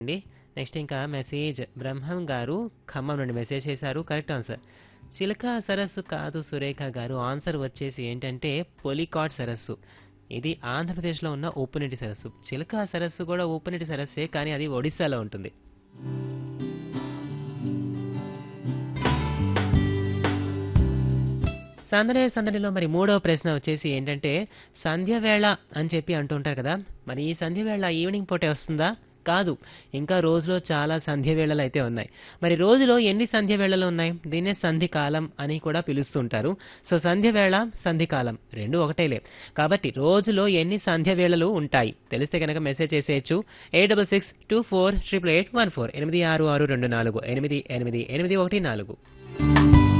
అండి నెక్స్ట్ ఇంకా మెసేజ్ బ్రహ్మం గారు ఖమ్మం నుండి మెసేజ్ చేశారు కరెక్ట్ ఆన్సర్ చిలక సరస్సు కాదు సురేఖ గారు ఆన్సర్ వచ్చేసి ఏంటంటే పొలికాట్ సరస్సు ఇది ఆంధ్రప్రదేశ్లో ఉన్న ఉప్పునీటి సరస్సు చిలక సరస్సు కూడా ఉప్పునీటి సరస్సే కానీ అది ఒడిశాలో ఉంటుంది సందడే సందడిలో మరి మూడవ ప్రశ్న వచ్చేసి ఏంటంటే సంధ్య వేళ అని చెప్పి అంటుంటారు కదా మరి ఈ సంధ్య వేళ ఈవినింగ్ పూటే వస్తుందా కాదు ఇంకా రోజులో చాలా సంధ్య వేళలు అయితే ఉన్నాయి మరి రోజులో ఎన్ని సంధ్య వేళలు ఉన్నాయి దీన్నే సంధి కాలం అని కూడా పిలుస్తుంటారు సో సంధ్య వేళ సంధి కాలం రెండు ఒకటేలే కాబట్టి రోజులో ఎన్ని సంధ్య వేళలు ఉంటాయి తెలిస్తే కనుక మెసేజ్ చేసేయచ్చు eight double six two four triple eight one four ఎనిమిది ఆరు ఆరు రెండు నాలుగు ఎనిమిది ఎనిమిది ఎనిమిది ఒకటి నాలుగు